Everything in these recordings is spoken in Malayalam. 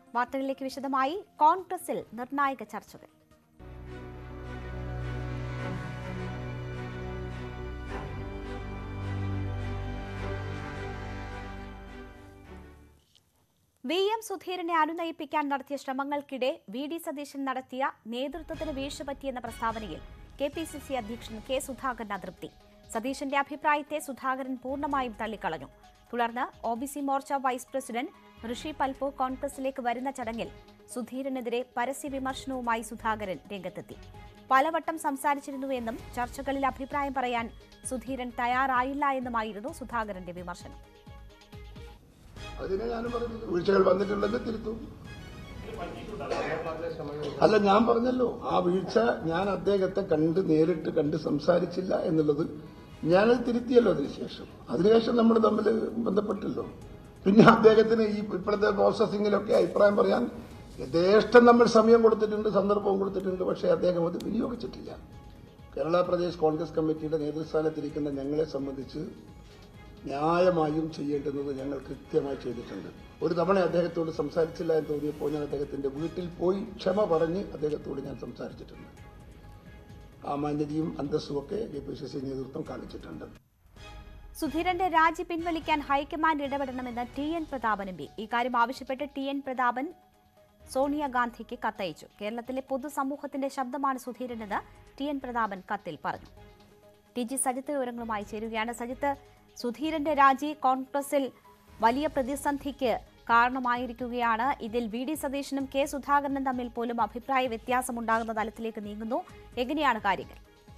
വാർത്തകളിലേക്ക് വിശദമായി കോൺഗ്രസിൽ നിർണായക ചർച്ചകൾ വി എം സുധീരനെ അനുനയിപ്പിക്കാൻ നടത്തിയ ശ്രമങ്ങൾക്കിടെ വി ഡി സതീശൻ നടത്തിയ നേതൃത്വത്തിന് വീഴ്ച പറ്റിയെന്ന പ്രസ്താവനയിൽ കെ പി സി സി അധ്യക്ഷൻ കെ സുധാകരൻ അതൃപ്തി സതീശന്റെ അഭിപ്രായത്തെ സുധാകരൻ പൂർണ്ണമായും തള്ളിക്കളഞ്ഞു തുടർന്ന് O B C Morcha vice president Rishi Palpu കോൺഗ്രസിലേക്ക് വരുന്ന ചടങ്ങിൽ സുധീരനെതിരെ പരസ്യ വിമർശനവുമായി സുധാകരൻ രംഗത്തെത്തി പലവട്ടം സംസാരിച്ചിരുന്നുവെന്നും ചർച്ചകളിൽ അഭിപ്രായം പറയാൻ സുധീരൻ തയ്യാറായില്ല എന്നുമായിരുന്നു സുധാകരന്റെ വിമർശനം അതിനെ ഞാനും പറഞ്ഞത് വീഴ്ചകൾ വന്നിട്ടുണ്ടെങ്കിൽ തിരുത്തും അല്ല ഞാൻ പറഞ്ഞല്ലോ ആ വീഴ്ച ഞാൻ അദ്ദേഹത്തെ കണ്ട് നേരിട്ട് കണ്ട് സംസാരിച്ചില്ല എന്നുള്ളത് ഞാനത് തിരുത്തിയല്ലോ അതിനുശേഷം അതിനുശേഷം നമ്മൾ തമ്മിൽ ബന്ധപ്പെട്ടല്ലോ പിന്നെ അദ്ദേഹത്തിന് ഈ ഇപ്പോഴത്തെ പ്രോസസ്സിങ്ങിലൊക്കെ അഭിപ്രായം പറയാൻ യഥേഷ്ടം നമ്മൾ സമയം കൊടുത്തിട്ടുണ്ട് സന്ദർഭവും കൊടുത്തിട്ടുണ്ട് പക്ഷേ അദ്ദേഹം അത് വിനിയോഗിച്ചിട്ടില്ല കേരള പ്രദേശ് കോൺഗ്രസ് കമ്മിറ്റിയുടെ നേതൃസ്ഥാനത്തിരിക്കുന്ന ഞങ്ങളെ സംബന്ധിച്ച് ന്യായമായും ചെയ്യേണ്ടുന്നത് ഞങ്ങൾ കൃത്യമായി ചെയ്തിട്ടുണ്ട് ഒരു തവണ അദ്ദേഹത്തോട് സംസാരിച്ചില്ല എന്ന് തോന്നിയപ്പോൾ ഞാൻ അദ്ദേഹത്തിന്റെ വീട്ടിൽ പോയി ക്ഷമ പറഞ്ഞ് അദ്ദേഹത്തോട് ഞാൻ സംസാരിച്ചിട്ടുണ്ട് ആ മാന്യതയും അന്തസ്സും ഒക്കെ കെ പി സി സി നേതൃത്വം കാണിച്ചിട്ടുണ്ട് സുധീരന്റെ രാജി പിൻവലിക്കാൻ ഹൈക്കമാൻഡ് ഇടപെടണമെന്ന് T N Prathapan M P ഇക്കാര്യം ആവശ്യപ്പെട്ട് ടി എൻ പ്രതാപൻ സോണിയാഗാന്ധിക്ക് കത്തയച്ചു കേരളത്തിലെ പൊതുസമൂഹത്തിന്റെ ശബ്ദമാണ് സുധീരനെന്ന് ടി എൻ പ്രതാപൻ കത്തിൽ പറഞ്ഞു ടി ജി സജിത്ത് വിവരങ്ങളുമായി ചേരുകയാണ് സജിത്ത് സുധീരന്റെ രാജി കോൺഗ്രസിൽ വലിയ പ്രതിസന്ധിക്ക് കാരണമായിരിക്കുകയാണ് ഇതിൽ വി ഡി സതീശനും കെ സുധാകരനും തമ്മിൽ പോലും അഭിപ്രായ വ്യത്യാസമുണ്ടാകുന്ന തലത്തിലേക്ക് നീങ്ങുന്നു എങ്ങനെയാണ് കാര്യങ്ങൾ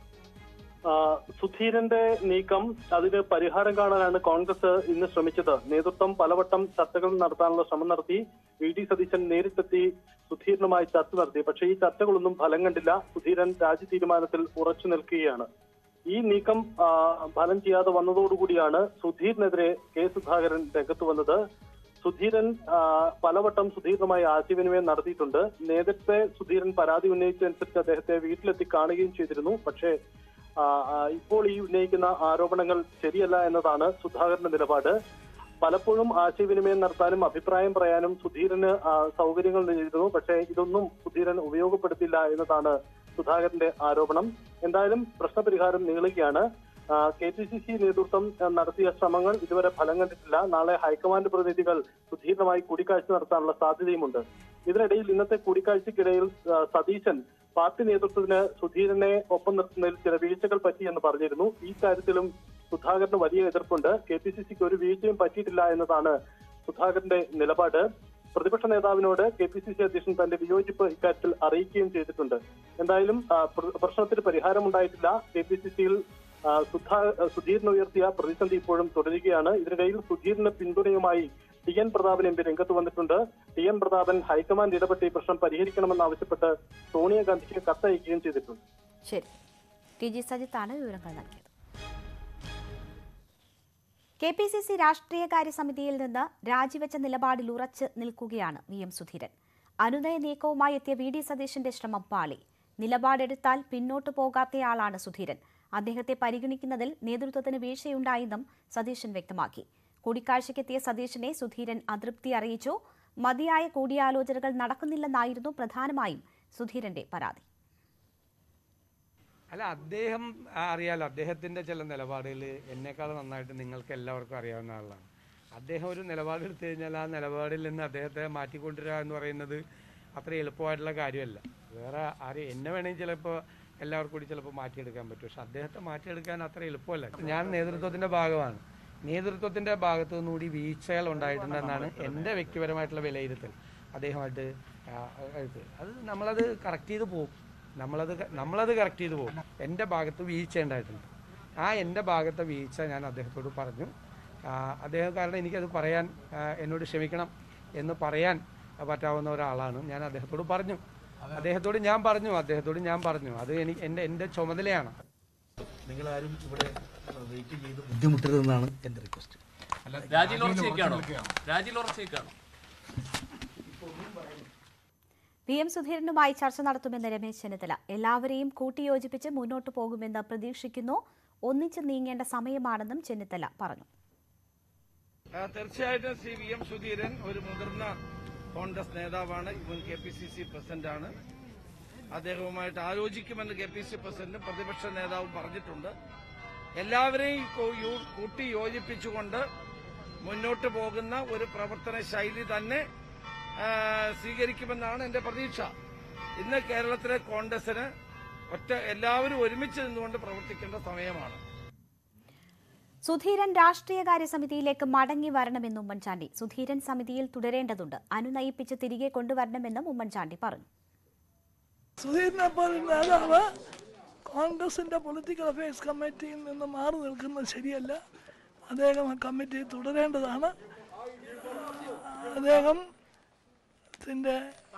ആ, സുധീരന്റെ നീക്കം അതിന് പരിഹാരം കാണാനാണ് കോൺഗ്രസ് ഇന്ന് ശ്രമിച്ചത് നേതൃത്വം പലവട്ടം ചർച്ചകൾ നടത്താനുള്ള ശ്രമം നടത്തി വി ഡി സതീശൻ നേരിട്ടെത്തി സുധീരനുമായി ചർച്ച നടത്തി പക്ഷേ ഈ ചർച്ചകളൊന്നും ഫലം കണ്ടില്ല സുധീരൻ രാജി തീരുമാനത്തിൽ ഉറച്ചു നിൽക്കുകയാണ് ഈ നീക്കം ആ, ഫലം ചെയ്യാതെ വന്നതോടുകൂടിയാണ് സുധീറിനെതിരെ കെ സുധാകരൻ രംഗത്ത് വന്നത് സുധീരൻ ആ, പലവട്ടം സുധീറിനുമായി ആശയവിനിമയം നടത്തിയിട്ടുണ്ട് നേരത്തെ സുധീരൻ പരാതി ഉന്നയിച്ചതനുസരിച്ച് അദ്ദേഹത്തെ വീട്ടിലെത്തി കാണുകയും ചെയ്തിരുന്നു പക്ഷേ ആ, ആ, ഇപ്പോൾ ഈ ഉന്നയിക്കുന്ന ആരോപണങ്ങൾ ശരിയല്ല എന്നതാണ് സുധാകരന്റെ നിലപാട് പലപ്പോഴും ആശയവിനിമയം നടത്താനും അഭിപ്രായം പറയാനും സുധീരന് ആ, സൗകര്യങ്ങൾ നേരിടുന്നു പക്ഷേ ഇതൊന്നും സുധീരൻ ഉപയോഗപ്പെടുത്തില്ല എന്നതാണ് സുധാകരന്റെ ആരോപണം എന്തായാലും പ്രശ്നപരിഹാരം നീളുകയാണ് കെ പി സി സി നേതൃത്വം ആ, നടത്തിയ ശ്രമങ്ങൾ ഇതുവരെ ഫലം കണ്ടിട്ടില്ല നാളെ ഹൈക്കമാൻഡ് പ്രതിനിധികൾ സുധീരനുമായി കൂടിക്കാഴ്ച നടത്താനുള്ള സാധ്യതയുമുണ്ട് ഇതിനിടയിൽ ഇന്നത്തെ കൂടിക്കാഴ്ചയ്ക്കിടയിൽ ആ, സതീശൻ പാർട്ടി നേതൃത്വത്തിന് സുധീരനെ ഒപ്പം നിർത്തുന്നതിൽ ചില വീഴ്ചകൾ പറ്റിയെന്ന് പറഞ്ഞിരുന്നു ഈ കാര്യത്തിലും സുധാകരന് വലിയ എതിർപ്പുണ്ട് കെ പി സി സിക്ക് ഒരു വീഴ്ചയും പറ്റിയിട്ടില്ല എന്നതാണ് സുധാകരന്റെ നിലപാട് പ്രതിപക്ഷ നേതാവിനോട് കെ പി സി സി അധ്യക്ഷൻ തന്റെ വിയോജിപ്പ് ഇക്കാര്യത്തിൽ അറിയിക്കുകയും ചെയ്തിട്ടുണ്ട് എന്തായാലും ആ, പ്ര- പ്രശ്നത്തിന് പരിഹാരമുണ്ടായിട്ടില്ല കെ പി സി സിയിൽ സുധീരൻ ഉയർത്തിയ പ്രതിസന്ധി ഇപ്പോഴും തുടരുകയാണ് ഇതിനിടയിൽ സുധീറിന് പിന്തുണയുമായി T N Prathapan M P രംഗത്ത് വന്നിട്ടുണ്ട് ടി എൻ പ്രതാപൻ ഹൈക്കമാൻഡ് ഇടപെട്ട് ഈ പ്രശ്നം പരിഹരിക്കണമെന്നാവശ്യപ്പെട്ട് സോണിയാഗാന്ധിക്ക് കത്തയക്കുകയും ചെയ്തിട്ടുണ്ട് ശരി ടി ജി സജിത്താണ് വിവരങ്ങൾ നൽകിയത് കെ പി സി സി രാഷ്ട്രീയകാര്യ സമിതിയിൽ നിന്ന് രാജിവെച്ച നിലപാടിൽ ഉറച്ച് നിൽക്കുകയാണ് വി എം സുധീരൻ അനുനയ നീക്കവുമായി എത്തിയ വി ഡി സതീശന്റെ ശ്രമം പാളി നിലപാടെടുത്താൽ പിന്നോട്ടു പോകാത്തയാളാണ് സുധീരൻ അദ്ദേഹത്തെ പരിഗണിക്കുന്നതിൽ നേതൃത്വത്തിന് വീഴ്ചയുണ്ടായെന്നും സതീശൻ വ്യക്തമാക്കി കൂടിക്കാഴ്ചയ്ക്കെത്തിയ സതീശനെ സുധീരൻ അതൃപ്തി അറിയിച്ചു മതിയായ കൂടിയാലോചനകൾ നടക്കുന്നില്ലെന്നായിരുന്നു പ്രധാനമായും സുധീരന്റെ പരാതി അല്ല അദ്ദേഹം ആ, അറിയാലോ അദ്ദേഹത്തിന്റെ ചില നിലപാടുകൾ എന്നെക്കാൾ നന്നായിട്ട് നിങ്ങൾക്ക് എല്ലാവർക്കും അറിയാവുന്ന ആളാണ് അദ്ദേഹം ഒരു നിലപാട് എടുത്തു കഴിഞ്ഞാൽ ആ നിലപാടിൽ നിന്ന് അദ്ദേഹത്തെ മാറ്റിക്കൊണ്ടുവരിക എന്ന് പറയുന്നത് അത്ര എളുപ്പമായിട്ടുള്ള കാര്യമല്ല വേറെ ആരും എന്നെ വേണമെങ്കിൽ ചിലപ്പോൾ എല്ലാവർക്കും കൂടി ചിലപ്പോൾ മാറ്റിയെടുക്കാൻ പറ്റും പക്ഷെ അദ്ദേഹത്തെ മാറ്റിയെടുക്കാൻ അത്ര എളുപ്പമല്ല ഞാൻ നേതൃത്വത്തിന്റെ ഭാഗമാണ് നേതൃത്വത്തിന്റെ ഭാഗത്തു നിന്നുകൂടി വീഴ്ചകൾ ഉണ്ടായിട്ടുണ്ടെന്നാണ് എൻ്റെ വ്യക്തിപരമായിട്ടുള്ള വിലയിരുത്തൽ അദ്ദേഹമായിട്ട് ആ, എടുത്ത് അത് നമ്മളത് കറക്റ്റ് ചെയ്ത് പോകും നമ്മളത് ക- നമ്മളത് കറക്റ്റ് ചെയ്ത് പോകും എൻ്റെ ഭാഗത്ത് വീഴ്ച ഉണ്ടായിട്ടുണ്ട് ആ എൻ്റെ ഭാഗത്തെ വീഴ്ച ഞാൻ അദ്ദേഹത്തോട് പറഞ്ഞു ആ, അദ്ദേഹം കാരണം എനിക്കത് പറയാൻ ആ, എന്നോട് ക്ഷമിക്കണം എന്ന് പറയാൻ പറ്റാവുന്ന ഒരാളാണ് ഞാൻ അദ്ദേഹത്തോട് പറഞ്ഞു അദ്ദേഹത്തോട് ഞാൻ പറഞ്ഞു അദ്ദേഹത്തോട് ഞാൻ പറഞ്ഞു അത് എനിക്ക് എൻ്റെ എൻ്റെ ചുമതലയാണ് നിങ്ങളാരും ഇവിടെ വെയിറ്റ് ചെയ്ത് ബുദ്ധിമുട്ടരുതെന്നാണ് എൻ്റെ റിക്വസ്റ്റ് രാജിയിൽ ഉറച്ചേക്കാണോ രാജിയിൽ ഉറച്ചേക്കാണോ വി എം സുധീരനുമായി ചർച്ച നടത്തുമെന്ന് രമേശ് ചെന്നിത്തല എല്ലാവരെയും കൂട്ടിയോജിപ്പിച്ച് മുന്നോട്ടു പോകുമെന്ന് പ്രതീക്ഷിക്കുന്നു ഒന്നിച്ച് നീങ്ങേണ്ട സമയമാണെന്നും ചെന്നിത്തല പറഞ്ഞു തീർച്ചയായിട്ടും ശ്രീ വി എം സുധീരൻ ഒരു മുതിർന്ന കോൺഗ്രസ് നേതാവാണ് മുൻ കെ പി സി സി പ്രസിഡന്റാണ് അദ്ദേഹവുമായിട്ട് ആലോചിക്കുമെന്ന് കെ പി സി പ്രസിഡന്റും പ്രതിപക്ഷ നേതാവും പറഞ്ഞിട്ടുണ്ട് എല്ലാവരെയും കൂ- യൂ- കൂട്ടി യോജിപ്പിച്ചുകൊണ്ട് മുന്നോട്ട് പോകുന്ന ഒരു പ്രവർത്തന ശൈലി തന്നെ ആ, സ്വീകരിക്കുമെന്നാണ് എന്റെ പ്രതീക്ഷ ഇന്ന് കേരളത്തിലെ കോൺഗ്രസിന് ഒറ്റ എല്ലാവരും ഒരുമിച്ച് നിന്നുകൊണ്ട് പ്രവർത്തിക്കേണ്ട സമയമാണ് സുധീരൻ രാഷ്ട്രീയകാര്യ സമിതിയിലേക്ക് മടങ്ങി വരണമെന്ന് ഉമ്മൻചാണ്ടി സുധീരൻ സമിതിയിൽ തുടരേണ്ടതുണ്ട് അനുനയിപ്പിച്ച് തിരികെ കൊണ്ടുവരണമെന്നും ഉമ്മൻചാണ്ടി പറഞ്ഞു സുധീരനെ പോലെ നേതാവ് കോൺഗ്രസിന്റെ പൊളിറ്റിക്കൽ അഫയേഴ്സ് കമ്മിറ്റിയിൽ നിന്ന് മാറി നിൽക്കുന്നത് ശരിയല്ല അദ്ദേഹം ആ കമ്മിറ്റിയിൽ തുടരേണ്ടതാണ് അദ്ദേഹത്തിൻ്റെ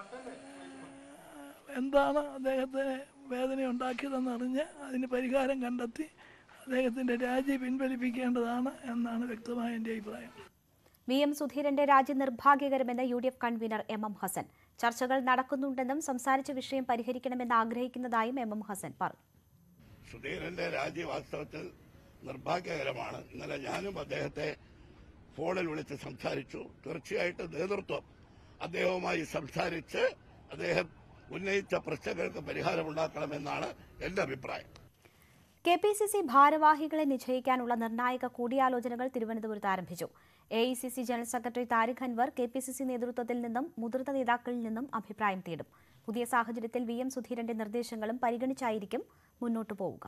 എന്താണ് അദ്ദേഹത്തിന് വേദന ഉണ്ടാക്കിയതെന്ന് അറിഞ്ഞ് അതിന് പരിഹാരം കണ്ടെത്തി അദ്ദേഹത്തിൻ്റെ രാജി പിൻവലിപ്പിക്കേണ്ടതാണ് എന്നാണ് വ്യക്തമായ എൻ്റെ അഭിപ്രായം വി എം സുധീരന്റെ രാജി നിർഭാഗ്യകരമെന്ന് U D F convener M M Hassan ചർച്ചകൾ നടക്കുന്നുണ്ടെന്നും സംസാരിച്ച വിഷയം പരിഹരിക്കണമെന്ന് ആഗ്രഹിക്കുന്നതായും എം എം ഹസൻ പറഞ്ഞു സുധീരന്റെ രാജി വാസ്തവത്തിൽ നിർഭാഗ്യകരമാണ് ഇന്നലെ ഞാനും അദ്ദേഹത്തെ ഫോണിൽ വിളിച്ച് സംസാരിച്ചു തീർച്ചയായിട്ടും നേതൃത്വം അദ്ദേഹവുമായി സംസാരിച്ച് അദ്ദേഹം ഉന്നയിച്ച പ്രശ്നങ്ങൾക്ക് പരിഹാരമുണ്ടാക്കണമെന്നാണ് എന്റെ അഭിപ്രായം കെ പി സി സി ഭാരവാഹികളെ നിശ്ചയിക്കാനുള്ള നിർണായക കൂടിയാലോചനകൾ തിരുവനന്തപുരത്ത് ആരംഭിച്ചു A I C C general secretary Tariq Anwar K P C C നേതൃത്വത്തിൽ നിന്നും മുതിർന്ന നേതാക്കളിൽ നിന്നും അഭിപ്രായം തേടും പുതിയ സാഹചര്യത്തിൽ വി എം സുധീരന്റെ നിർദ്ദേശങ്ങളും പരിഗണിച്ചായിരിക്കും മുന്നോട്ടു പോവുക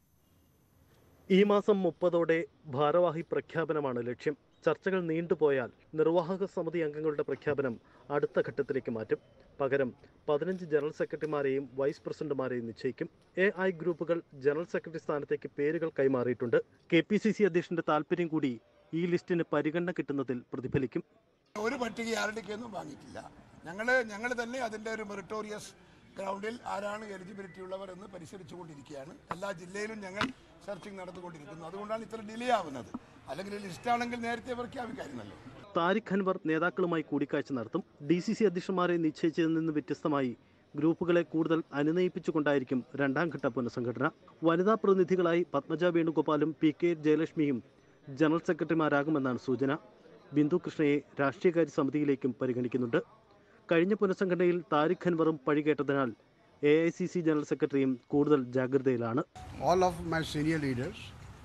ഈ മാസം മുപ്പതോടെ ഭാരവാഹി പ്രഖ്യാപനമാണ് ലക്ഷ്യം ചർച്ചകൾ നീണ്ടുപോയാൽ നിർവാഹക സമിതി അംഗങ്ങളുടെ പ്രഖ്യാപനം അടുത്ത ഘട്ടത്തിലേക്ക് മാറ്റും പകരം പതിനഞ്ച് ജനറൽ സെക്രട്ടറിമാരെയും വൈസ് പ്രസിഡന്റുമാരെയും നിശ്ചയിക്കും എ ഐ ഗ്രൂപ്പുകൾ ജനറൽ സെക്രട്ടറി സ്ഥാനത്തേക്ക് പേരുകൾ കൈമാറിയിട്ടുണ്ട് കെ പി സി സി അധ്യക്ഷന്റെ താല്പര്യം കൂടി ഈ ലിസ്റ്റിന് പരിഗണന കിട്ടുന്നതിൽ പ്രതിഫലിക്കും ഒരു പട്ടിക ആരുടെയൊന്നും വാങ്ങിയിട്ടില്ല ഞങ്ങൾ ഞങ്ങൾ തന്നെ അതിൻ്റെ ഒരു മെറിറ്റോറിയസ് ഗ്രൗണ്ടിൽ ആരാണ് എലിജിബിലിറ്റി ഉള്ളവർ എന്ന് പരിശോധിച്ചുകൊണ്ടിരിക്കുകയാണ് എല്ലാ ജില്ലയിലും ഞങ്ങൾ സെർച്ചിങ് നടന്നുകൊണ്ടിരിക്കുന്നു അതുകൊണ്ടാണ് ഇത്ര ഡിലേ ആവുന്നത് അല്ലെങ്കിൽ ലിസ്റ്റാണെങ്കിൽ നേരത്തെ പ്രഖ്യാപിക്കായിരുന്നല്ലോ താരിഖ് അൻവർ നേതാക്കളുമായി കൂടിക്കാഴ്ച നടത്തും ഡി സി സി അധ്യക്ഷന്മാരെ നിശ്ചയിച്ചതിൽ നിന്ന് വ്യത്യസ്തമായി ഗ്രൂപ്പുകളെ കൂടുതൽ അനുനയിപ്പിച്ചുകൊണ്ടായിരിക്കും രണ്ടാം ഘട്ട പുനഃസംഘടന വനിതാ പ്രതിനിധികളായി പത്മജ വേണുഗോപാലും പി കെ ജയലക്ഷ്മിയും ജനറൽ സെക്രട്ടറിമാരാകുമെന്നാണ് സൂചന ബിന്ദു കൃഷ്ണയെ രാഷ്ട്രീയകാര്യ സമിതിയിലേക്കും പരിഗണിക്കുന്നുണ്ട് കഴിഞ്ഞ പുനഃസംഘടനയിൽ താരിഖ് അൻവറും പഴികേട്ടതിനാൽ A I C C general സെക്രട്ടറിയും കൂടുതൽ ജാഗ്രതയിലാണ് all of my senior leaders.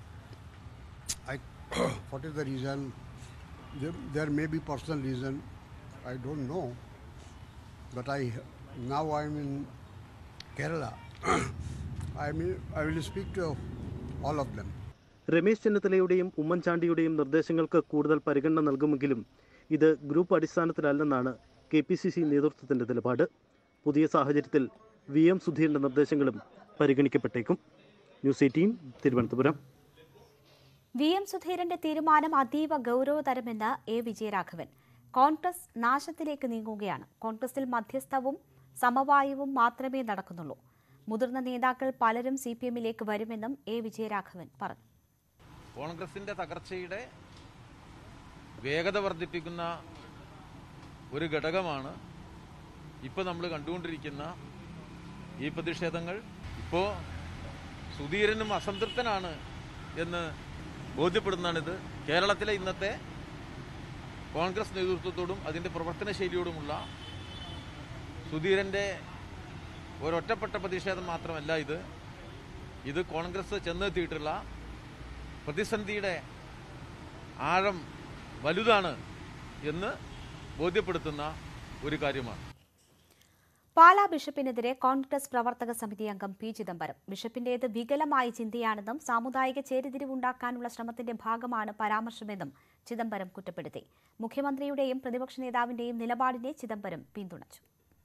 I, what is the reason? There, there may be personal reason. I don't know. But I now I'm in Kerala. I mean, I will speak to all of them. Ramesh ചെന്നിത്തലയുടെയും ഉമ്മൻചാണ്ടിയുടെയും നിർദ്ദേശങ്ങൾക്ക് കൂടുതൽ പരിഗണന നൽകുമെങ്കിലും ഇത് ഗ്രൂപ്പ് അടിസ്ഥാനത്തിലല്ലെന്നാണ് കെ പി സി സി നേതൃത്വത്തിന്റെ നിലപാട് പുതിയ സാഹചര്യത്തിൽ വി എം സുധീരന്റെ നിർദ്ദേശങ്ങളും പരിഗണിക്കപ്പെട്ടേക്കും news eighteen Thiruvananthapuram V M സുധീരന്റെ തീരുമാനം അതീവ ഗൗരവതരമെന്ന് എ വിജയരാഘവൻ കോൺഗ്രസ് നാശത്തിലേക്ക് നീങ്ങുകയാണ് കോൺഗ്രസിൽ മധ്യസ്ഥവും സമവായവും മാത്രമേ നടക്കുന്നുള്ളൂ മുതിർന്ന നേതാക്കൾ പലരും സി പി എമ്മിലേക്ക് വരുമെന്നും എ വിജയരാഘവൻ പറഞ്ഞു കോൺഗ്രസിന്റെ തകർച്ചയുടെ വേഗത വർദ്ധിപ്പിക്കുന്ന ഒരു ഘടകമാണ് ഇപ്പോൾ നമ്മൾ കണ്ടുകൊണ്ടിരിക്കുന്ന ഈ പ്രതിഷേധങ്ങൾ ഇപ്പോൾ സുധീരനും അസംതൃപ്തനാണ് എന്ന് ബോധ്യപ്പെടുന്നതാണിത് കേരളത്തിലെ ഇന്നത്തെ കോൺഗ്രസ് നേതൃത്വത്തോടും അതിൻ്റെ പ്രവർത്തന ശൈലിയോടുമുള്ള സുധീരൻ്റെ ഒരൊറ്റപ്പെട്ട പ്രതിഷേധം മാത്രമല്ല ഇത് ഇത് കോൺഗ്രസ് ചെന്നെത്തിയിട്ടുള്ള പ്രതിസന്ധിയുടെ ആഴം വലുതാണ് എന്ന് ബോധ്യപ്പെടുത്തുന്ന ഒരു കാര്യമാണ് പാലാ ബിഷപ്പിനെതിരെ കോൺഗ്രസ് പ്രവർത്തക സമിതി അംഗം പി ചിദംബരം ബിഷപ്പിന്റേത് വികലമായ ചിന്തയാണെന്നും സാമുദായിക ചേരിതിരിവുണ്ടാക്കാനുള്ള ശ്രമത്തിന്റെ ഭാഗമാണ് പരാമർശമെന്നും ചിദംബരം കുറ്റപ്പെടുത്തി മുഖ്യമന്ത്രിയുടെയും പ്രതിപക്ഷ നേതാവിന്റെയും നിലപാടിനെ ചിദംബരം പിന്തുണച്ചു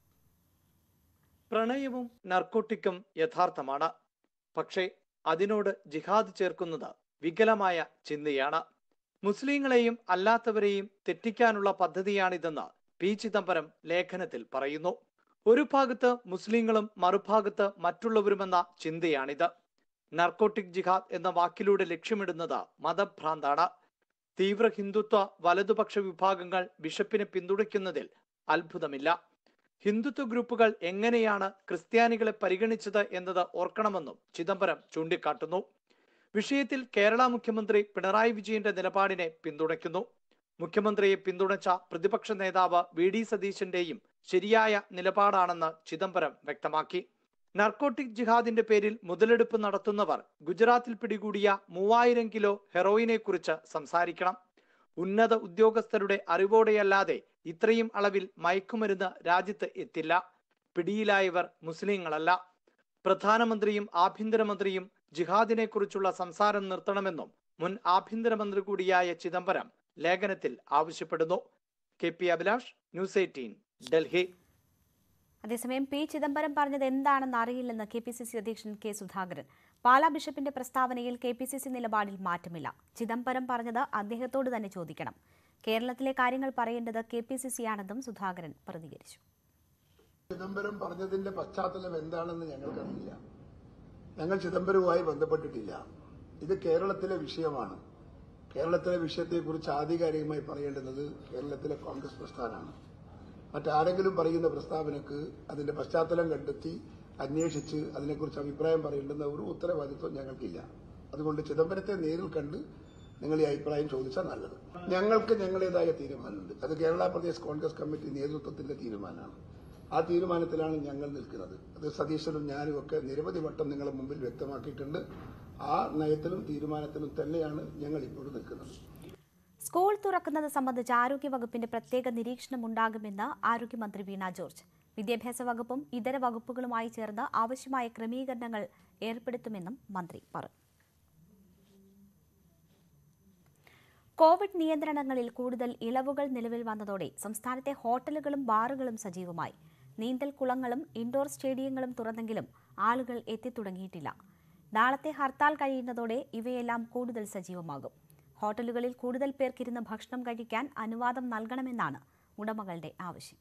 പ്രണയവും നർക്കോട്ടിക്കും യഥാർത്ഥമാണ് പക്ഷേ അതിനോട് ജിഹാദ് ചേർക്കുന്നത് വികലമായ ചിന്തയാണ് മുസ്ലിങ്ങളെയും അല്ലാത്തവരെയും തെറ്റിക്കാനുള്ള പദ്ധതിയാണിതെന്ന് പി ചിദംബരം ലേഖനത്തിൽ പറയുന്നു ഒരു ഭാഗത്ത് മുസ്ലിങ്ങളും മറുഭാഗത്ത് മറ്റുള്ളവരുമെന്ന ചിന്തയാണിത് നർക്കോട്ടിക് ജിഹാദ് എന്ന വാക്കിലൂടെ ലക്ഷ്യമിടുന്നത് മതഭ്രാന്താണ് തീവ്ര ഹിന്ദുത്വ വലതുപക്ഷ വിഭാഗങ്ങൾ ബിഷപ്പിനെ പിന്തുണയ്ക്കുന്നതിൽ അത്ഭുതമില്ല ഹിന്ദുത്വ ഗ്രൂപ്പുകൾ എങ്ങനെയാണ് ക്രിസ്ത്യാനികളെ പരിഗണിച്ചത് എന്നത് ഓർക്കണമെന്നും ചിദംബരം ചൂണ്ടിക്കാട്ടുന്നു വിഷയത്തിൽ കേരള മുഖ്യമന്ത്രി പിണറായി വിജയന്റെ നിലപാടിനെ പിന്തുണയ്ക്കുന്നു മുഖ്യമന്ത്രിയെ പിന്തുണച്ച പ്രതിപക്ഷ നേതാവ് വി ഡി സതീശന്റെയും ശരിയായ നിലപാടാണെന്ന് ചിദംബരം വ്യക്തമാക്കി നർക്കോട്ടിക് ജിഹാദിന്റെ പേരിൽ മുതലെടുപ്പ് നടത്തുന്നവർ ഗുജറാത്തിൽ പിടികൂടിയ മൂവായിരം കിലോ ഹെറോയിനെ കുറിച്ച് സംസാരിക്കണം ഉന്നത ഉദ്യോഗസ്ഥരുടെ അറിവോടെയല്ലാതെ ഇത്രയും അളവിൽ മയക്കുമരുന്ന് രാജ്യത്ത് എത്തില്ല പിടിയിലായവർ മുസ്ലിങ്ങളല്ല പ്രധാനമന്ത്രിയും ആഭ്യന്തരമന്ത്രിയും ജിഹാദിനെ കുറിച്ചുള്ള സംസാരം നിർത്തണമെന്നും മുൻ ആഭ്യന്തരമന്ത്രി കൂടിയായ ചിദംബരം ലേഖനത്തിൽ ആവശ്യപ്പെടുന്നു K P Abhilash news eighteen Delhi അതേസമയം പി ചിദംബരം പറഞ്ഞത് എന്താണെന്ന് അറിയില്ലെന്ന് കെ പി സി സി അധ്യക്ഷൻ കെ സുധാകരൻ പാലാ ബിഷപ്പിന്റെ പ്രസ്താവനയിൽ കെ പി സി സി നിലപാടിൽ മാറ്റമില്ല ചിദംബരം പറഞ്ഞത് അദ്ദേഹത്തോട് തന്നെ ചോദിക്കണം കേരളത്തിലെ കാര്യങ്ങൾ പറയേണ്ടത് കെ പി സി സി ആണെന്നും സുധാകരൻ പ്രതികരിച്ചു ചിദംബരം പറഞ്ഞതിന്റെ പശ്ചാത്തലം എന്താണെന്ന് ഞങ്ങൾക്കറിയില്ല ഞങ്ങൾ ചിദംബരവുമായി ബന്ധപ്പെട്ടിട്ടില്ല ഇത് കേരളത്തിലെ വിഷയമാണ് കേരളത്തിലെ വിഷയത്തെക്കുറിച്ച് ആധികാരികമായി പറയേണ്ടുന്നത് കേരളത്തിലെ കോൺഗ്രസ് പ്രസ്ഥാനമാണ് മറ്റാരെങ്കിലും പറയുന്ന പ്രസ്താവനക്ക് അതിന്റെ പശ്ചാത്തലം കണ്ടെത്തി അന്വേഷിച്ച് അതിനെക്കുറിച്ച് അഭിപ്രായം പറയേണ്ടുന്ന ഒരു ഉത്തരവാദിത്വം ഞങ്ങൾക്കില്ല അതുകൊണ്ട് ചിദംബരത്തെ നേരിൽ കണ്ട് നിങ്ങൾ ഈ അഭിപ്രായം ചോദിച്ചാൽ നല്ലത് ഞങ്ങൾക്ക് ഞങ്ങളുടേതായ തീരുമാനമുണ്ട് അത് കേരള പ്രദേശ് കോൺഗ്രസ് കമ്മിറ്റി നേതൃത്വത്തിന്റെ തീരുമാനമാണ് ആ തീരുമാനത്തിലാണ് ഞങ്ങൾ നിൽക്കുന്നത് അത് സതീശനും ഞാനും ഒക്കെ നിരവധി വട്ടം നിങ്ങളുടെ മുമ്പിൽ വ്യക്തമാക്കിയിട്ടുണ്ട് ആ നയത്തിലും തീരുമാനത്തിലും തന്നെയാണ് ഞങ്ങൾ ഇപ്പോഴും നിൽക്കുന്നത് സ്കൂൾ തുറക്കുന്നത് സംബന്ധിച്ച് ആരോഗ്യവകുപ്പിന്റെ പ്രത്യേക നിരീക്ഷണം ഉണ്ടാകുമെന്ന് ആരോഗ്യമന്ത്രി വീണ ജോർജ് വിദ്യാഭ്യാസ വകുപ്പും ഇതര വകുപ്പുകളുമായി ചേർന്ന് ആവശ്യമായ ക്രമീകരണങ്ങൾ ഏർപ്പെടുത്തുമെന്നും മന്ത്രി പറഞ്ഞു കോവിഡ് നിയന്ത്രണങ്ങളിൽ കൂടുതൽ ഇളവുകൾ നിലവിൽ വന്നതോടെ സംസ്ഥാനത്തെ ഹോട്ടലുകളും ബാറുകളും സജീവമായി നീന്തൽ കുളങ്ങളും ഇൻഡോർ സ്റ്റേഡിയങ്ങളും തുറന്നെങ്കിലും ആളുകൾ എത്തിത്തുടങ്ങിയിട്ടില്ല നാളത്തെ ഹർത്താൽ കഴിയുന്നതോടെ ഇവയെല്ലാം കൂടുതൽ സജീവമാകും ഹോട്ടലുകളിൽ കൂടുതൽ പേർക്കിരുന്ന് ഭക്ഷണം കഴിക്കാൻ അനുവാദം നൽകണമെന്നാണ് ഉടമകളുടെ ആവശ്യം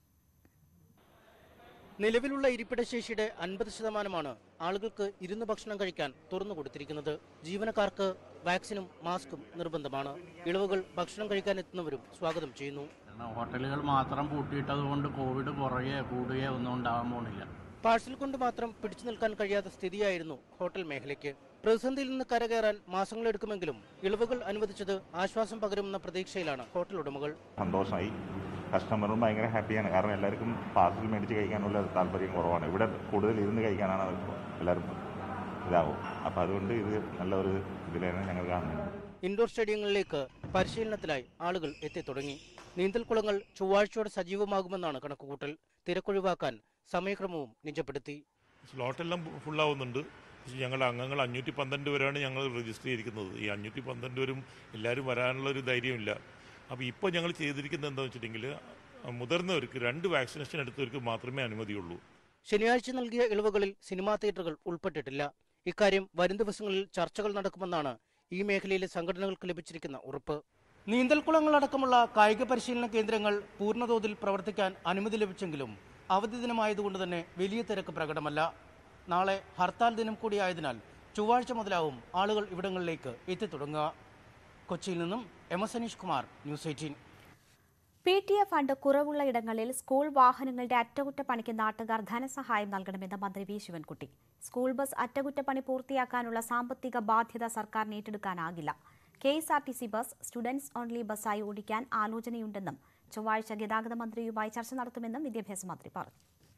നിലവിലുള്ള ഇരിപ്പിടശേഷിയുടെ അൻപത് ശതമാനമാണ് ആളുകൾക്ക് ഇരുന്ന് ഭക്ഷണം കഴിക്കാൻ തുറന്നു കൊടുത്തിരിക്കുന്നത് ജീവനക്കാർക്ക് വാക്സിനും മാസ്കും നിർബന്ധമാണ് ഇളവുകൾ ഭക്ഷണം കഴിക്കാൻ എത്തുന്നവരും സ്വാഗതം ചെയ്യുന്നു കാരണം ഹോട്ടലുകൾ മാത്രം പൂട്ടിയിട്ടത് കൊണ്ട് കോവിഡ് കുറയുകയോ കൂടുകയോ ഒന്നും ഉണ്ടാകാൻ പോണില്ല പാഴ്സൽ കൊണ്ട് മാത്രം പിടിച്ചു നിൽക്കാൻ കഴിയാത്ത സ്ഥിതിയായിരുന്നു ഹോട്ടൽ മേഖലയ്ക്ക് പ്രതിസന്ധിയിൽ നിന്ന് കരകയറാൻ മാസങ്ങളെടുക്കുമെങ്കിലും ഇളവുകൾ അനുവദിച്ചത് ആശ്വാസം പകരുമെന്ന പ്രതീക്ഷയിലാണ് ഹോട്ടൽ ഉടമകൾ സന്തോഷമായി കസ്റ്റമറും ഭയങ്കര ഹാപ്പിയാണ് കാരണം എല്ലാവർക്കും പാർസൽ മേടിച്ച് കഴിക്കാനുള്ള താല്പര്യം കുറവാണ് ഇവിടെ കൂടുതൽ ഇരുന്ന് കഴിക്കാനാണ് എല്ലാവരും ഇതാവും അപ്പോൾ അതുകൊണ്ട് ഇത് നല്ലൊരു ഇതിലാണ് ഞങ്ങൾ കാണുന്നത് ഇൻഡോർ സ്റ്റേഡിയങ്ങളിലേക്ക് പരിശീലനത്തിനായി ആളുകൾ എത്തിത്തുടങ്ങി നീന്തൽക്കുളങ്ങൾ ചൊവ്വാഴ്ചയോടെ സജീവമാകുമെന്നാണ് കണക്കുകൂട്ടൽ തിരക്കൊഴിവാക്കാൻ സമയക്രമവും നിജപ്പെടുത്തി സ്ലോട്ടെല്ലാം ഫുള്ളാവുന്നുണ്ട് പക്ഷേ ഞങ്ങളുടെ അംഗങ്ങൾ അഞ്ഞൂറ്റി പന്ത്രണ്ട് പേരാണ് ഞങ്ങൾ രജിസ്റ്റർ ചെയ്തിരിക്കുന്നത് ഈ അഞ്ഞൂറ്റി പന്ത്രണ്ട് പേരും എല്ലാവരും വരാനുള്ള ഒരു ധൈര്യമില്ല അപ്പോൾ ഇപ്പോൾ ഞങ്ങൾ ചെയ്തിരിക്കുന്നത് എന്താണെന്ന് വെച്ചിട്ടുണ്ടെങ്കിൽ മുതിർന്നവർക്ക് രണ്ട് വാക്സിനേഷൻ എടുത്തവർക്ക് മാത്രമേ അനുമതിയുള്ളൂ ശനിയാഴ്ച നൽകിയ ഇളവുകളിൽ സിനിമാ തിയേറ്ററുകൾ ഉൾപ്പെട്ടിട്ടില്ല ഇക്കാര്യം വരും ദിവസങ്ങളിൽ ചർച്ചകൾ നടക്കുമെന്നാണ് ഈ മേഖലയിലെ സംഘടനകൾക്ക് ലഭിച്ചിരിക്കുന്ന ഉറപ്പ് നീന്തൽക്കുളങ്ങളടക്കമുള്ള കായിക പരിശീലന കേന്ദ്രങ്ങൾ പൂർണ്ണതോതിൽ പ്രവർത്തിക്കാൻ അനുമതി ലഭിച്ചെങ്കിലും അവധി ദിനമായതുകൊണ്ട് തന്നെ വലിയ തിരക്ക് പ്രകടമല്ല നാളെ ഹർത്താൽ ദിനം കൂടിയായതിനാൽ ചൊവ്വാഴ്ച മുതലാവും ആളുകൾ ഇവിടങ്ങളിലേക്ക് എത്തിത്തുടങ്ങുക കൊച്ചിയിൽ നിന്നും M S Aneesh Kumar news eighteen P T A fund കുറവുള്ള ഇടങ്ങളിൽ സ്കൂൾ വാഹനങ്ങളുടെ അറ്റകുറ്റപ്പണിക്ക് നാട്ടുകാർ ധനസഹായം നൽകണമെന്ന് മന്ത്രി വി ശിവൻകുട്ടി സ്കൂൾ ബസ് അറ്റകുറ്റപ്പണി പൂർത്തിയാക്കാനുള്ള സാമ്പത്തിക ബാധ്യത സർക്കാരിന് ഏറ്റെടുക്കാനാകില്ല K S R T C bus students only ബസ്സായി ഓടിക്കാൻ ആലോചനയുണ്ടെന്നും ചൊവ്വാഴ്ച ഗതാഗത മന്ത്രിയുമായി ചർച്ച നടത്തുമെന്നും വിദ്യാഭ്യാസ മന്ത്രി പറഞ്ഞു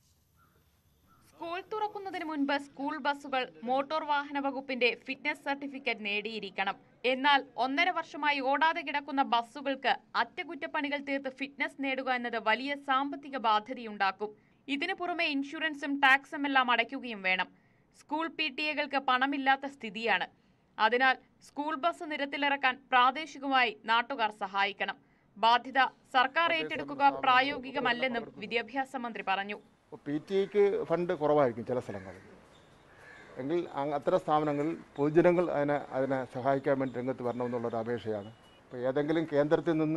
സ്കൂൾ തുറക്കുന്നതിന് മുൻപ് സ്കൂൾ ബസ്സുകൾ മോട്ടോർ വാഹന വകുപ്പിന്റെ ഫിറ്റ്നസ് സർട്ടിഫിക്കറ്റ് നേടിയിരിക്കണം എന്നാൽ ഒന്നര വർഷമായി ഓടാതെ കിടക്കുന്ന ബസ്സുകൾക്ക് അറ്റകുറ്റപ്പണികൾ തീർത്ത് ഫിറ്റ്നസ് നേടുക എന്നത് വലിയ സാമ്പത്തിക ബാധ്യതയുണ്ടാക്കും ഇതിനു പുറമെ ഇൻഷുറൻസും ടാക്സും എല്ലാം അടയ്ക്കുകയും വേണം സ്കൂൾ പി ടി എകൾക്ക് പണമില്ലാത്ത സ്ഥിതിയാണ് അതിനാൽ സ്കൂൾ ബസ് നിരത്തിലിറക്കാൻ പ്രാദേശികമായി നാട്ടുകാർ സഹായിക്കണം ബാധ്യത സർക്കാർ ഏറ്റെടുക്കുക പ്രായോഗികമല്ലെന്നും വിദ്യാഭ്യാസ മന്ത്രി പറഞ്ഞു പി ടി ഐക്ക് ഫണ്ട് കുറവായിരിക്കും ചില സ്ഥലങ്ങളിൽ എങ്കിൽ അ- അത്തരം സ്ഥാപനങ്ങളിൽ പൊതുജനങ്ങൾ അതിനെ അതിനെ സഹായിക്കാൻ വേണ്ടി രംഗത്ത് വരണമെന്നുള്ളൊരു അപേക്ഷയാണ് അപ്പോൾ ഏതെങ്കിലും കേന്ദ്രത്തിൽ നിന്ന്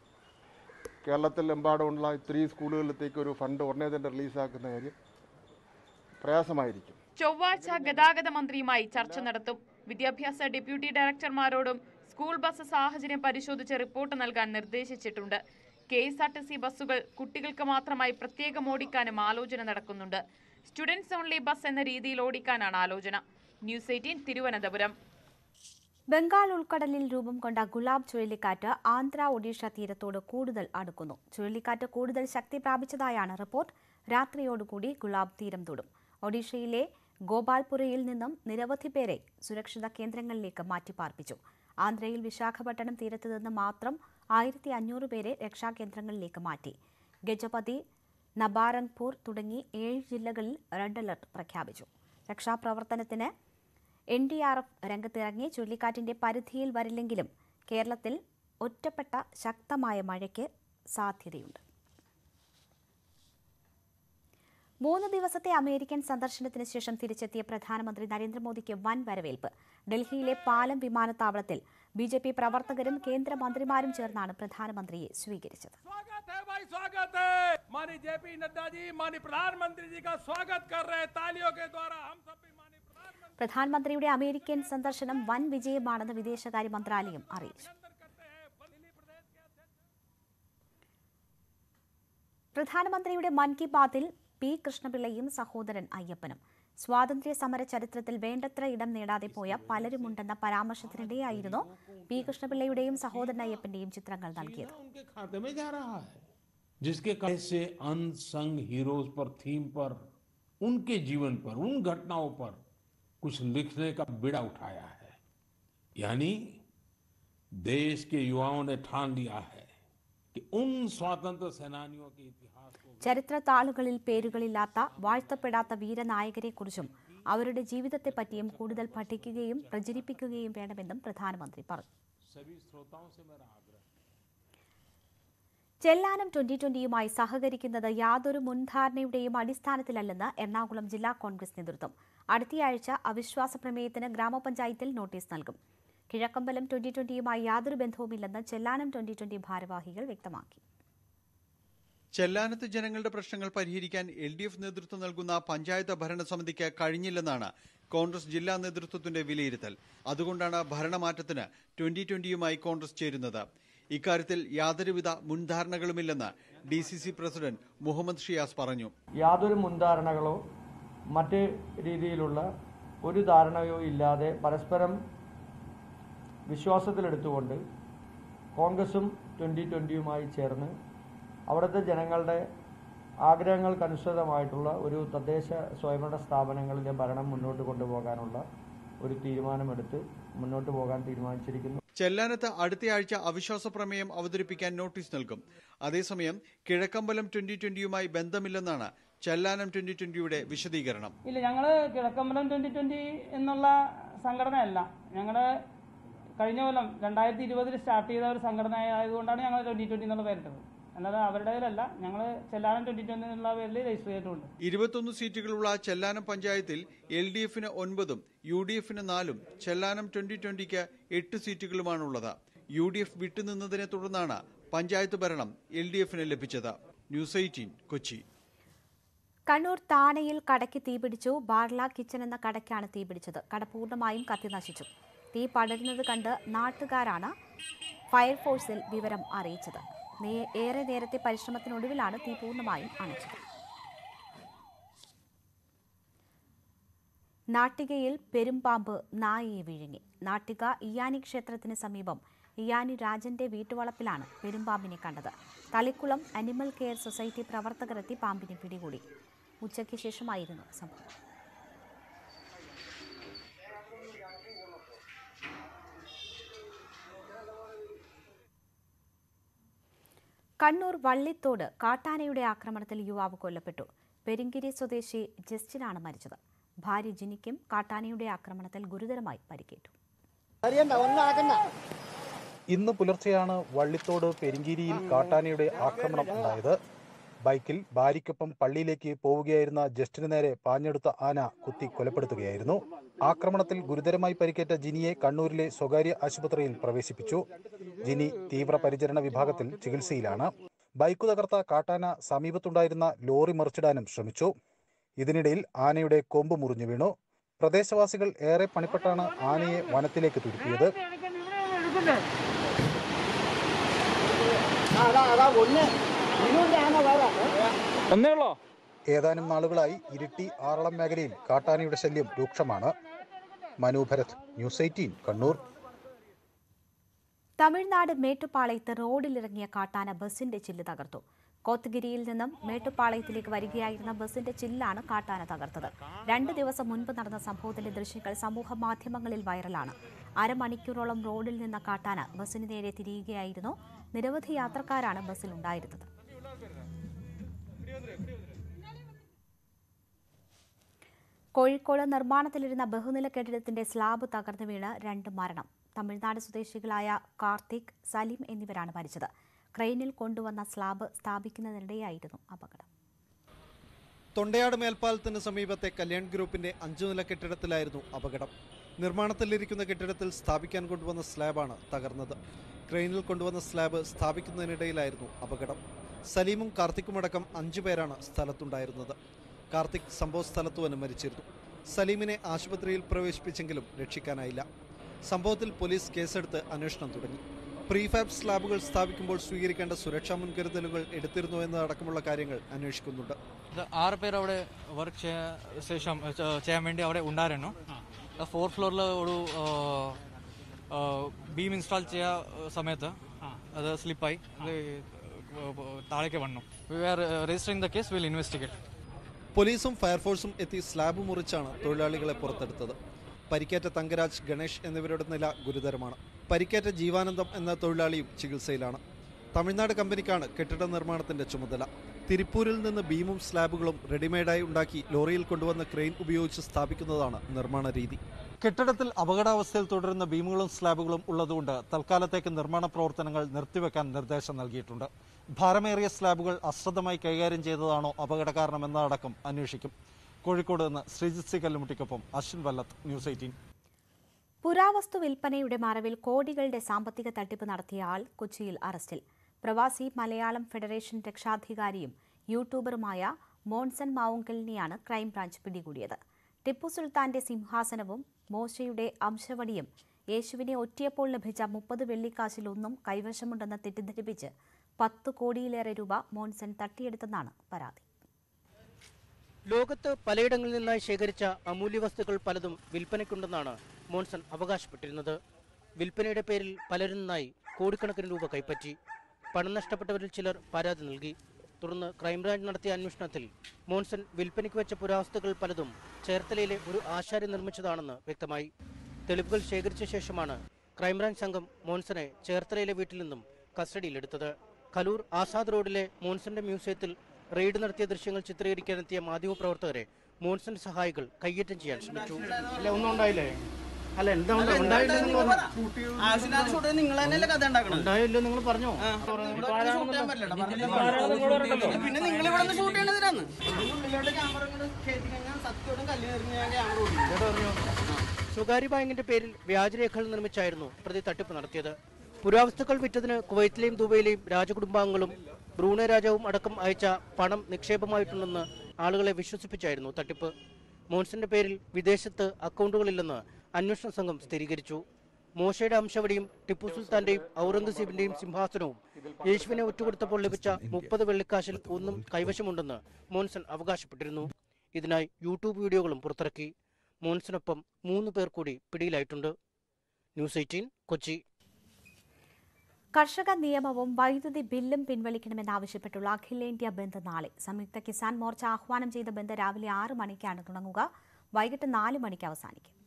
കേരളത്തിലെമ്പാടുമുള്ള ഇത്രയും സ്കൂളുകളിലത്തേക്ക് ഒരു ഫണ്ട് ഉടനെ തന്നെ റിലീസാക്കുന്ന കാര്യം പ്രയാസമായിരിക്കും ചൊവ്വാഴ്ച ഗതാഗത മന്ത്രിയുമായി ചർച്ച നടത്തും വിദ്യാഭ്യാസ ഡെപ്യൂട്ടി ഡയറക്ടർമാരോടും സ്കൂൾ ബസ് സാഹചര്യം പരിശോധിച്ച് റിപ്പോർട്ട് നൽകാൻ നിർദ്ദേശിച്ചിട്ടുണ്ട് K S R T C ബസ്സുകൾ കുട്ടികൾക്ക് മാത്രമായി പ്രത്യേകം ഓടിക്കാനും ആലോചന നടക്കുന്നുണ്ട് സ്റ്റുഡൻസ് ഓൺലി ബസ് എന്ന രീതിയിൽ ഓടിക്കാനാണ് ആലോചന ന്യൂസ് എയ്റ്റീൻ തിരുവനന്തപുരം ബംഗാൾ ഉൾക്കടലിൽ രൂപം കൊണ്ട ഗുലാബ് ചുഴലിക്കാറ്റ് ആന്ധ്ര ഒഡീഷ തീരത്തോട് കൂടുതൽ അടുക്കുന്നു ചുഴലിക്കാറ്റ് കൂടുതൽ ശക്തി പ്രാപിച്ചതായാണ് റിപ്പോർട്ട് രാത്രിയോടുകൂടി ഗുലാബ് തീരം തൊടും ഒഡീഷയിലെ ഗോപാൽപുരയിൽ നിന്നും നിരവധി പേരെ സുരക്ഷിത കേന്ദ്രങ്ങളിലേക്ക് മാറ്റിപ്പാർപ്പിച്ചു ആന്ധ്രയിൽ വിശാഖപട്ടണം തീരത്ത് നിന്ന് മാത്രം ആയിരത്തി അഞ്ഞൂറ് പേരെ രക്ഷാകേന്ദ്രങ്ങളിലേക്ക് മാറ്റി ഗജപതി നബാരംഗ്പൂർ തുടങ്ങി ഏഴ് ജില്ലകളിൽ റെഡ് അലർട്ട് പ്രഖ്യാപിച്ചു രക്ഷാപ്രവർത്തനത്തിന് എൻ ഡി ആർ എഫ് രംഗത്തിറങ്ങി ചുഴലിക്കാറ്റിന്റെ പരിധിയിൽ വരില്ലെങ്കിലും കേരളത്തിൽ ഒറ്റപ്പെട്ട ശക്തമായ മഴയ്ക്ക് സാധ്യതയുണ്ട് മൂന്ന് ദിവസത്തെ അമേരിക്കൻ സന്ദർശനത്തിന് ശേഷം തിരിച്ചെത്തിയ പ്രധാനമന്ത്രി നരേന്ദ്രമോദിക്ക് വൻ വരവേൽപ്പ് ഡൽഹിയിലെ പാലം വിമാനത്താവളത്തിൽ ബി ജെ പി പ്രവർത്തകരും കേന്ദ്രമന്ത്രിമാരും ചേർന്നാണ് പ്രധാനമന്ത്രിയെ സ്വീകരിച്ചത് भाई स्वागत है मानी जेपी नड्डा जी मानी प्रधानमंत्री जी का स्वागत कर रहे हैं तालियों के द्वारा हम सब भी मानी പ്രധാനമന്ത്രിയുടെ അമേരിക്കൻ സന്ദർശനം വൻ വിജയമാണെന്ന് വിദേശകാര്യ മന്ത്രാലയം അറിയിച്ചു പ്രധാനമന്ത്രിയുടെ മൻ കി ബാത്തിൽ പി കൃഷ്ണപിള്ളയും സഹോദരൻ അയ്യപ്പനും സ്വാതന്ത്ര്യ സമര ചരിത്രത്തിൽ വേണ്ടത്ര ഇടം നേടാതെ പോയ പലരുമുണ്ടെന്ന പരാമർശത്തിനിടെയായിരുന്നു പി കൃഷ്ണപിള്ളയുടെയും സഹോദരൻ അയ്യപ്പന്റെയും ചിത്രങ്ങൾ നൽകിയത് उनके खाते में जा रहा है जिसके कैसे अनसंग हीरोज पर थीम पर उनके जीवन पर उन घटनाओं पर कुछ लिखने का बिड़ा उठाया है यानी देश के युवाओं ने ठान लिया है कि उन स्वातंत्र सेनानियों के इतिहास को ചരിത്ര താളുകളിൽ പേരുകളില്ലാത്ത വാഴ്ത്തപ്പെടാത്ത വീരനായകരെക്കുറിച്ചും അവരുടെ ജീവിതത്തെപ്പറ്റിയും കൂടുതൽ പഠിക്കുകയും പ്രചരിപ്പിക്കുകയും വേണമെന്നും പ്രധാനമന്ത്രി പറഞ്ഞു सभी श्रोताओं से मेरा आग्रह ചെല്ലാനം ട്വന്റി ട്വന്റിയുമായി സഹകരിക്കുന്നത് യാതൊരു മുൻധാരണയുടെയും അടിസ്ഥാനത്തിലല്ലെന്ന് എറണാകുളം ജില്ലാ കോൺഗ്രസ് നേതൃത്വം അടുത്തയാഴ്ച അവിശ്വാസ പ്രമേയത്തിന് ഗ്രാമപഞ്ചായത്തിൽ നോട്ടീസ് നൽകും കിഴക്കമ്പലം ട്വന്റി ട്വന്റിയുമായി യാതൊരു ബന്ധവുമില്ലെന്ന് ചെല്ലാനം ട്വന്റി ട്വന്റി ഭാരവാഹികൾ വ്യക്തമാക്കി ചെല്ലാനത്ത് ജനങ്ങളുടെ പ്രശ്നങ്ങൾ പരിഹരിക്കാൻ എൽ ഡി എഫ് നേതൃത്വം നൽകുന്ന പഞ്ചായത്ത് ഭരണസമിതിക്ക് കഴിഞ്ഞില്ലെന്നാണ് കോൺഗ്രസ് ജില്ലാ നേതൃത്വത്തിന്റെ വിലയിരുത്തൽ അതുകൊണ്ടാണ് ഭരണമാറ്റത്തിന് ട്വന്റി ട്വന്റിയുമായി കോൺഗ്രസ് ചേരുന്നത് ഇക്കാര്യത്തിൽ യാതൊരുവിധ മുൻധാരണകളുമില്ലെന്ന് D C C president Muhammad Shiyas പറഞ്ഞു യാതൊരു മുൻധാരണകളോ മറ്റ് രീതിയിലുള്ള ഒരു ധാരണയോ ഇല്ലാതെ പരസ്പരം വിശ്വാസത്തിലെടുത്തുകൊണ്ട് കോൺഗ്രസും ട്വൻ്റി ട്വൻ്റിയുമായി ചേർന്ന് അവിടുത്തെ ജനങ്ങളുടെ ആഗ്രഹങ്ങൾക്കനുസൃതമായിട്ടുള്ള ഒരു തദ്ദേശ സ്വയംഭരണ സ്ഥാപനങ്ങളിലെ ഭരണം മുന്നോട്ട് കൊണ്ടുപോകാനുള്ള ഒരു തീരുമാനമെടുത്ത് മുന്നോട്ട് പോകാൻ തീരുമാനിച്ചിരിക്കുന്നു ചെല്ലാനത്ത് അടുത്തയാഴ്ച അവിശ്വാസ പ്രമേയം അവതരിപ്പിക്കാൻ നോട്ടീസ് നൽകും അതേസമയം കിഴക്കമ്പലം ട്വന്റി ട്വന്റിയുമായി ബന്ധമില്ലെന്നാണ് ചെല്ലാനം ട്വന്റി ട്വന്റിയുടെ വിശദീകരണം ഇല്ല ഞങ്ങൾ കിഴക്കമ്പലം ട്വന്റി ട്വന്റി എന്നുള്ള സംഘടനയല്ല ഞങ്ങൾ കഴിഞ്ഞ കൊല്ലം രണ്ടായിരത്തി ഇരുപതിൽ സ്റ്റാർട്ട് ചെയ്ത ഒരു സംഘടന ആയതുകൊണ്ടാണ് ഞങ്ങൾ ട്വന്റി ട്വന്റി എന്നുള്ള പേരിട്ടത് അല്ലാതെ അവരുടേതിലല്ല ഞങ്ങൾ ചെല്ലാനം ട്വന്റി ട്വന്റി എന്നുള്ള പേരിൽ രജിസ്റ്റർ ചെയ്തിട്ടുണ്ട് ഇരുപത്തൊന്ന് സീറ്റുകളുള്ള ചെല്ലാനം പഞ്ചായത്തിൽ എൽ ഡി എഫിന് ഒൻപതും യു ഡി എഫിന് നാലും ചെല്ലാനം ട്വന്റി ട്വന്റിക്ക് എട്ട് സീറ്റുകളുമാണുള്ളത് യു ഡി എഫ് വിട്ടുനിന്നതിനെ തുടർന്നാണ് പഞ്ചായത്ത് ഭരണം എൽ ഡി എഫിന് ലഭിച്ചത് ന്യൂസ് എയ്റ്റീൻ കൊച്ചി കണ്ണൂർ താണയിൽ കടയ്ക്ക് തീപിടിച്ചു ബാർല കിച്ചൺ എന്ന കടയ്ക്കാണ് തീപിടിച്ചത് കട പൂർണ്ണമായും കത്തിനശിച്ചു തീ പടരുന്നത് കണ്ട് നാട്ടുകാരാണ് ഫയർഫോഴ്സിൽ വിവരം അറിയിച്ചത് നേ- ഏറെ നേരത്തെ പരിശ്രമത്തിനൊടുവിലാണ് തീ പൂർണ്ണമായും അണച്ചത് നാട്ടികയിൽ പെരുമ്പാമ്പ് നായയെ വിഴുങ്ങി നാട്ടിക ഇയാനി ക്ഷേത്രത്തിന് സമീപം ഇയാനി രാജന്റെ വീട്ടുവളപ്പിലാണ് പെരുമ്പാമ്പിനെ കണ്ടത് തളിക്കുളം അനിമൽ കെയർ സൊസൈറ്റി പ്രവർത്തകരെത്തി പാമ്പിനെ പിടികൂടി ഉച്ചയ്ക്ക് ശേഷമായിരുന്നു സംഭവം കണ്ണൂർ വള്ളിത്തോട് കാട്ടാനയുടെ ആക്രമണത്തിൽ യുവാവ് കൊല്ലപ്പെട്ടു പെരിങ്കിരി സ്വദേശി ജസ്റ്റിനാണ് മരിച്ചത് ഭാര്യ ജിനിക്കും കാട്ടാനയുടെ ആക്രമണത്തിൽ ഗുരുതരമായി പരിക്കേറ്റു ഇന്ന് പുലർച്ചെയാണ് വള്ളിത്തോട് പെരിങ്കീരിയിൽ കാട്ടാനയുടെ ആക്രമണം ഉണ്ടായത് ബൈക്കിൽ ഭാര്യയ്ക്കൊപ്പം പള്ളിയിലേക്ക് പോവുകയായിരുന്ന ജസ്റ്റിന് നേരെ പാഞ്ഞെടുത്ത ആന കുത്തി കൊലപ്പെടുത്തുകയായിരുന്നു ആക്രമണത്തിൽ ഗുരുതരമായി പരിക്കേറ്റ ജിനിയെ കണ്ണൂരിലെ സ്വകാര്യ ആശുപത്രിയിൽ പ്രവേശിപ്പിച്ചു ജിനി തീവ്രപരിചരണ വിഭാഗത്തിൽ ചികിത്സയിലാണ് ബൈക്ക് തകർത്ത കാട്ടാന സമീപത്തുണ്ടായിരുന്ന ലോറി മറിച്ചിടാനും ശ്രമിച്ചു ഇതിനിടയിൽ ആനയുടെ കൊമ്പ് മുറിഞ്ഞു വീണു പ്രദേശവാസികൾ ഏറെ പണിപ്പെട്ടാണ് ആനയെ വനത്തിലേക്ക് തുരുത്തിയത് ഏതാനും നാളുകളായി ഇരിട്ടി ആറളം മേഖലയിൽ കാട്ടാനയുടെ ശല്യം രൂക്ഷമാണ് മനു ഭരത് ന്യൂസ് എയ്റ്റീൻ കണ്ണൂർ തമിഴ്നാട് മേട്ടുപ്പാളയത്ത് റോഡിലിറങ്ങിയ കാട്ടാന ബസിന്റെ ചില്ല് തകർത്തു കോത്തഗിരിയിൽ നിന്നും മേട്ടുപ്പാളയത്തിലേക്ക് വരികയായിരുന്ന ബസിന്റെ ചില്ലാണ് കാട്ടാന തകർത്തത് രണ്ട് ദിവസം മുൻപ് നടന്ന സംഭവത്തിന്റെ ദൃശ്യങ്ങൾ സമൂഹ മാധ്യമങ്ങളിൽ വൈറലാണ് അരമണിക്കൂറോളം റോഡിൽ നിന്ന കാട്ടാന ബസിന് നേരെ തിരിയുകയായിരുന്നു നിരവധി യാത്രക്കാരാണ് ബസ്സിലുണ്ടായിരുന്നത് കോഴിക്കോട് നിർമ്മാണത്തിലിരുന്ന ബഹുനില കെട്ടിടത്തിന്റെ സ്ലാബ് തകർന്നു വീണ് രണ്ട് മരണം തമിഴ്നാട് സ്വദേശികളായ കാർത്തിക് സലീം എന്നിവരാണ് മരിച്ചത് ക്രെയിനിൽ കൊണ്ടുവന്ന സ്ലാബ് സ്ഥാപിക്കുന്നതിനിടെയായിരുന്നു അപകടം തൊണ്ടയാട് മേൽപ്പാലത്തിന് സമീപത്തെ കല്യാൺ ഗ്രൂപ്പിന്റെ അഞ്ചു നില കെട്ടിടത്തിലായിരുന്നു അപകടം നിർമ്മാണത്തിലിരിക്കുന്ന കെട്ടിടത്തിൽ സ്ഥാപിക്കാൻ കൊണ്ടുവന്ന സ്ലാബാണ് തകർന്നത് ക്രെയിനിൽ കൊണ്ടുവന്ന സ്ലാബ് സ്ഥാപിക്കുന്നതിനിടയിലായിരുന്നു അപകടം സലീമും കാർത്തിക്കുമടക്കം അഞ്ചു പേരാണ് സ്ഥലത്തുണ്ടായിരുന്നത് കാർത്തിക് സംഭവ സ്ഥലത്തു തന്നെ മരിച്ചിരുന്നു സലീമിനെ ആശുപത്രിയിൽ പ്രവേശിപ്പിച്ചെങ്കിലും രക്ഷിക്കാനായില്ല സംഭവത്തിൽ പോലീസ് കേസെടുത്ത് അന്വേഷണം തുടങ്ങി പ്രീഫാബ് സ്ലാബുകൾ സ്ഥാപിക്കുമ്പോൾ സ്വീകരിക്കേണ്ട സുരക്ഷാ മുൻകരുതലുകൾ എടുത്തിരുന്നോ എന്നതടക്കമുള്ള കാര്യങ്ങൾ അന്വേഷിക്കുന്നുണ്ട് ഇത് ആറ് പേര് അവിടെ വർക്ക് ശേഷം ചെയ്യാൻ വേണ്ടി അവിടെ ഉണ്ടായിരുന്നു ഫോർ ഫ്ലോറിൽ ഒരു ബീം ഇൻസ്റ്റാൾ ചെയ്യ സമയത്ത് അത് സ്ലിപ്പായി അത് താഴേക്ക് വന്നു we are registering the case will investigate പോലീസും ഫയർഫോഴ്സും എത്തി സ്ലാബ് മുറിച്ചാണ് തൊഴിലാളികളെ പുറത്തെടുത്തത് പരിക്കേറ്റ തങ്കരാജ് ഗണേഷ് എന്നിവരുടെ നില ഗുരുതരമാണ് പരിക്കേറ്റ ജീവാനന്ദം എന്ന തൊഴിലാളിയും ചികിത്സയിലാണ് തമിഴ്നാട് കമ്പനിക്കാണ് കെട്ടിട നിർമ്മാണത്തിന്റെ ചുമതല തിരുപ്പൂരിൽ നിന്ന് ബീമും സ്ലാബുകളും റെഡിമെയ്ഡായി ഉണ്ടാക്കി ലോറിയിൽ കൊണ്ടുവന്ന ക്രെയിൻ ഉപയോഗിച്ച് സ്ഥാപിക്കുന്നതാണ് നിർമ്മാണ രീതി കെട്ടിടത്തിൽ അപകടാവസ്ഥയിൽ തുടരുന്ന ബീമുകളും സ്ലാബുകളും ഉള്ളതുകൊണ്ട് തൽക്കാലത്തേക്ക് നിർമ്മാണ പ്രവർത്തനങ്ങൾ നിർത്തിവെക്കാൻ നിർദ്ദേശം നൽകിയിട്ടുണ്ട് ഭാരമേറിയ സ്ലാബുകൾ അശ്രദ്ധമായി കൈകാര്യം ചെയ്തതാണോ അപകട കാരണമെന്നതടക്കം അന്വേഷിക്കും കോഴിക്കോട് നിന്ന് ശ്രീജിത് സി കല്ലുമുട്ടിക്കൊപ്പം അശ്വിൻ വല്ലത്ത് ന്യൂസ് എയ്റ്റീൻ പുരാവസ്തു വിൽപ്പനയുടെ മറവിൽ കോടികളുടെ സാമ്പത്തിക തട്ടിപ്പ് നടത്തിയ ആൾ കൊച്ചിയിൽ അറസ്റ്റിൽ പ്രവാസി മലയാളം ഫെഡറേഷൻ രക്ഷാധികാരിയും യൂട്യൂബറുമായ മോൺസൺ മാവുങ്കലിനെയാണ് ക്രൈംബ്രാഞ്ച് പിടികൂടിയത് ടിപ്പു സുൽത്താന്റെ സിംഹാസനവും മോശയുടെ അംശവടിയും യേശുവിനെ ഒറ്റിയപ്പോൾ ലഭിച്ച മുപ്പത് വെള്ളിക്കാശിലൊന്നും കൈവശമുണ്ടെന്ന് തെറ്റിദ്ധരിപ്പിച്ച് പത്ത് കോടിയിലേറെ രൂപ മോൺസൺ തട്ടിയെടുത്തെന്നാണ് പരാതി ലോകത്ത് പലയിടങ്ങളിൽ നിന്നായി ശേഖരിച്ച അമൂല്യ വസ്തുക്കൾ പലതും വിൽപ്പനയ്ക്കുണ്ടെന്നാണ് മോൺസൺ അവകാശപ്പെട്ടിരുന്നത് വിൽപ്പനയുടെ പേരിൽ പലരിൽ നിന്നായി കോടിക്കണക്കിന് രൂപ കൈപ്പറ്റി പണം നഷ്ടപ്പെട്ടവരിൽ ചിലർ പരാതി നൽകി തുടർന്ന് ക്രൈംബ്രാഞ്ച് നടത്തിയ അന്വേഷണത്തിൽ മോൺസൺ വിൽപ്പനയ്ക്ക് വെച്ച പുരാവസ്തുക്കൾ പലതും ചേർത്തലയിലെ ഒരു ആശാരി നിർമ്മിച്ചതാണെന്ന് വ്യക്തമായി തെളിവുകൾ ശേഖരിച്ച ശേഷമാണ് ക്രൈംബ്രാഞ്ച് സംഘം മോൺസനെ ചേർത്തലയിലെ വീട്ടിൽ നിന്നും കസ്റ്റഡിയിലെടുത്തത് കലൂർ ആസാദ് റോഡിലെ മോൺസന്റെ മ്യൂസിയത്തിൽ റെയ്ഡ് നടത്തിയ ദൃശ്യങ്ങൾ ചിത്രീകരിക്കാനെത്തിയ മാധ്യമപ്രവർത്തകരെ മോൺസൺ സഹായികൾ കയ്യേറ്റം ചെയ്യാൻ ശ്രമിച്ചു അല്ല ഒന്നും ഉണ്ടായില്ലേ അല്ല എന്താ നിങ്ങൾ തന്നെയല്ലേ കഥ ഉണ്ടാക്കണം ഉണ്ടായില്ലോ നിങ്ങൾ പറഞ്ഞോ പിന്നെ നിങ്ങൾ ഇവിടെ നിന്ന് ഷൂട്ട് ചെയ്യണതിനാന്ന് ഉള്ളിലോട്ട് ക്യാമറ കയറ്റി കഴിഞ്ഞാൽ സത്യോടും കല്ല് എറിഞ്ഞ് ഞാൻ ക്യാമറ ഓടിക്കും സ്വകാര്യ ബാങ്കിന്റെ പേരിൽ വ്യാജരേഖകൾ നിർമ്മിച്ചായിരുന്നു പ്രതി തട്ടിപ്പ് നടത്തിയത് പുരാവസ്തുക്കൾ വിറ്റതിന് കുവൈറ്റിലെയും ദുബൈയിലെയും രാജകുടുംബാംഗങ്ങളും ബ്രൂണെ രാജാവും അടക്കം അയച്ച പണം നിക്ഷേപമായിട്ടുണ്ടെന്ന് ആളുകളെ വിശ്വസിപ്പിച്ചായിരുന്നു തട്ടിപ്പ് മോൻസിന്റെ പേരിൽ വിദേശത്ത് അക്കൗണ്ടുകളില്ലെന്ന് അന്വേഷണ സംഘം സ്ഥിരീകരിച്ചു മോശയുടെ അംശവടിയും ടിപ്പു സുൽത്താന്റെയും ഔറംഗസീബിന്റെയും സിംഹാസനവും യേശുവിനെ ഒറ്റുകൊടുത്തപ്പോൾ ലഭിച്ച മുപ്പത് വെള്ളിക്കാശിൽ ഒന്നും കൈവശമുണ്ടെന്ന് മോൻസൺ അവകാശപ്പെട്ടിരുന്നു ഇതിനായി യൂട്യൂബ് വീഡിയോകളും പുറത്തിറക്കി മോൻസനൊപ്പം മൂന്ന് പേർ കൂടി പിടിയിലായിട്ടുണ്ട് ന്യൂസ് എയ്റ്റീൻ കൊച്ചി കർഷക നിയമവും വൈദ്യുതി ബില്ലും പിൻവലിക്കണമെന്നാവശ്യപ്പെട്ടുള്ള അഖിലേന്ത്യാ ബന്ദ് നാളെ സംയുക്ത കിസാൻ മോർച്ച ആഹ്വാനം ചെയ്ത ബന്ദ് രാവിലെ ആറ് മണിക്കാണ് തുടങ്ങുക വൈകിട്ട് നാല് മണിക്ക് അവസാനിക്കും